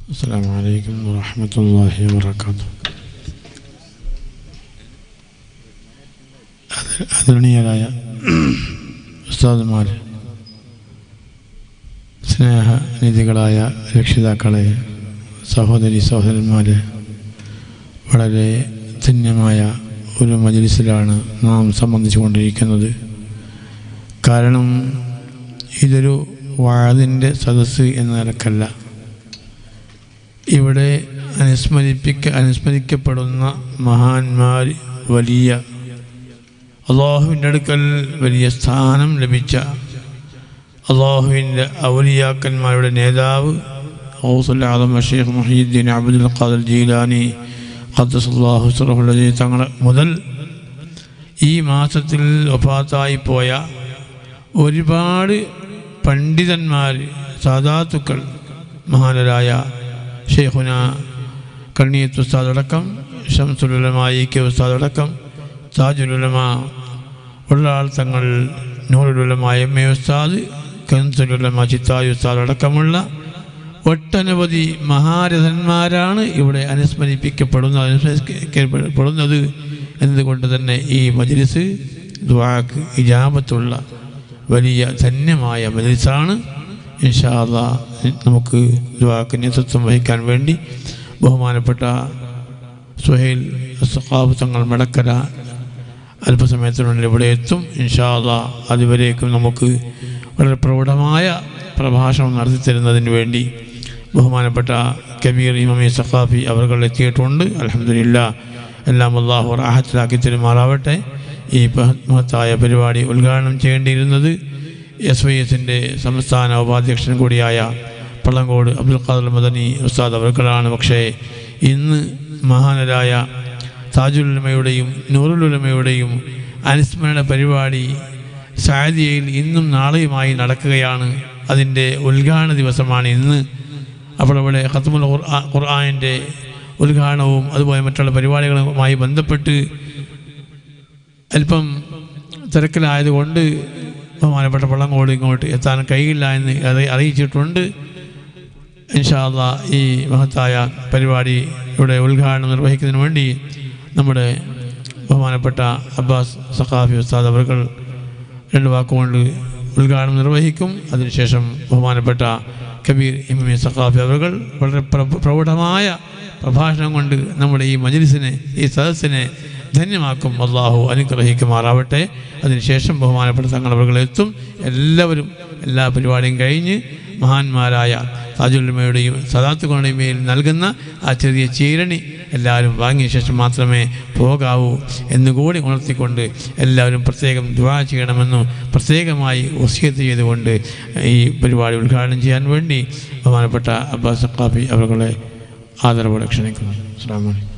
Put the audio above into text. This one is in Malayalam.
السلام عليكم ورحمة الله وبركاته ആദരണീയരായ ഉസ്താദുമാർ സ്നേഹനിധികളായ രക്ഷിതാക്കളെ സഹോദരി സഹോദരന്മാരെ വളരെ ധന്യമായ ഒരു മജലിസിലാണ് നാം സംബന്ധിച്ചു കൊണ്ടിരിക്കുന്നത് കാരണം ഇതൊരു വാതിൻ്റെ സദസ്സ് എന്ന നിലക്കല്ല ഇവിടെ അനുസ്മരിപ്പിക്ക അനുസ്മരിക്കപ്പെടുന്ന മഹാന്മാർ വലിയ അള്ളാഹുവിൻ്റെ അടുക്കൽ വലിയ സ്ഥാനം ലഭിച്ച അള്ളാഹുവിൻ്റെ ഔലിയാക്കന്മാരുടെ നേതാവ് ഔസുല്ലാദം ഷെയ്ഖ് മുഹീദ്ദീൻ അബ്ദുൽ ഖാദർ ജീലാനി ഖദ്ദസുല്ലാഹു സുറഹുല്ലി തങ്ങൾ മുതൽ ഈ മാസത്തിൽ ഒഫാത്തായി പോയ ഒരുപാട് പണ്ഡിതന്മാർ സാധാത്തുക്കൾ മഹാനരായ ഷെയ്ഖുന കണ്ണീത്ത് ഉസ്താദ് അടക്കം ഷംസുലുലമായി കെ ഉസ്താദ് അടക്കം താജുലുലമ ഉള്ളാൾ തങ്ങൾ നൂറുലുലമ എം എ ഉസ്താദ് കൻസുലുലമ ചിത്തായു ഉസ്താദ് അടക്കമുള്ള ഒട്ടനവധി മഹാരഥന്മാരാണ് ഇവിടെ അനുസ്മരിപ്പിക്കപ്പെടുന്നത് അനുസ്മരിക്കപ്പെടുന്നത് എന്നതുകൊണ്ട് തന്നെ ഈ മജ്ലിസ് ദ്വാക്ക് ഇജാബത്തുള്ള വലിയ ധന്യമായ മജ്ലിസാണ് ഇൻഷാല്ല നമുക്ക് ദ്വാക്ക് നേതൃത്വം വഹിക്കാൻ വേണ്ടി ബഹുമാനപ്പെട്ട സുഹൈൽ സഖാബ് തങ്ങൾ മടക്കര അല്പസമയത്തിനുള്ളിൽ ഇവിടെ എത്തും ഇൻഷാല്ല അതുവരേക്കും നമുക്ക് വളരെ പ്രൗഢമായ പ്രഭാഷണം നടത്തി തരുന്നതിന് വേണ്ടി ബഹുമാനപ്പെട്ട കബീർ ഇമമി സഖാഫി അവർ എത്തിയിട്ടുണ്ട് അലഹമില്ല എല്ലാം അള്ളാഹു റാഹത്തിലാക്കി തരുമാറാവട്ടെ ഈ മഹത്തായ പരിപാടി ഉദ്ഘാടനം ചെയ്യേണ്ടിയിരുന്നത് എസ് വൈ എസിൻ്റെ സംസ്ഥാന ഉപാധ്യക്ഷൻ കൂടിയായ പള്ളങ്കോട് അബ്ദുൽ ഖാദർ മദനി ഉസ്താദ് അവർക്കളാണ് പക്ഷേ ഇന്ന് മഹാനരായ താജുലുലമയുടെയും നൂറുലുലമയുടെയും അനുസ്മരണ പരിപാടി സാദിയയിൽ ഇന്നും നാളെയുമായി നടക്കുകയാണ് അതിൻ്റെ ഉദ്ഘാടന ദിവസമാണ് ഇന്ന് അപ്പോൾ അവിടെ ഖത്തുമുൽ ഖുർആാനിൻ്റെ ഉദ്ഘാടനവും അതുപോലെ മറ്റുള്ള പരിപാടികളുമായി ബന്ധപ്പെട്ട് അല്പം തിരക്കിലായതുകൊണ്ട് ബഹുമാനപ്പെട്ട പള്ളങ്കോട് ഇങ്ങോട്ട് എത്താൻ കഴിയില്ല എന്ന് അറി അറിയിച്ചിട്ടുണ്ട് ഇൻഷാല്ല ഈ മഹത്തായ പരിപാടി ഇവിടെ ഉദ്ഘാടനം നിർവഹിക്കുന്നതിന് വേണ്ടി നമ്മുടെ ബഹുമാനപ്പെട്ട അബ്ബാസ് സഖാഫി ഉസ്താദ് അവർ രണ്ട് വാക്കുകൊണ്ട് ഉദ്ഘാടനം നിർവഹിക്കും അതിനുശേഷം ബഹുമാനപ്പെട്ട കബീർ ഇമമി സഖാഫി അവർ വളരെ പ്രൗഢമായ പ്രഭാഷണം കൊണ്ട് നമ്മുടെ ഈ മജ്ലിസിനെ ഈ സദസ്സിനെ ധന്യമാക്കും അള്ളാഹു അനുഗ്രഹിക്കുമാറാവട്ടെ അതിനുശേഷം ബഹുമാനപ്പെട്ട തങ്ങളവകൾ എത്തും എല്ലാവരും എല്ലാ പരിപാടിയും കഴിഞ്ഞ് മഹാന്മാരായ താജുലുമയുടെയും സദാത്തുകളുടെയും മേൽ നൽകുന്ന ആ ചെറിയ ചീരണി എല്ലാവരും വാങ്ങിയ ശേഷം മാത്രമേ പോകാവൂ എന്നുകൂടി ഉണർത്തിക്കൊണ്ട് എല്ലാവരും പ്രത്യേകം ദ്വാ ചെയ്യണമെന്നും പ്രത്യേകമായി വസീയത്ത് ചെയ്തുകൊണ്ട് ഈ പരിപാടി ഉദ്ഘാടനം ചെയ്യാൻ വേണ്ടി ബഹുമാനപ്പെട്ട അബ്ബാസ് സഖാഫി അവരുടെ ആദരവോടെ ക്ഷണിക്കുന്നു അസ്സാം വലൈക്കും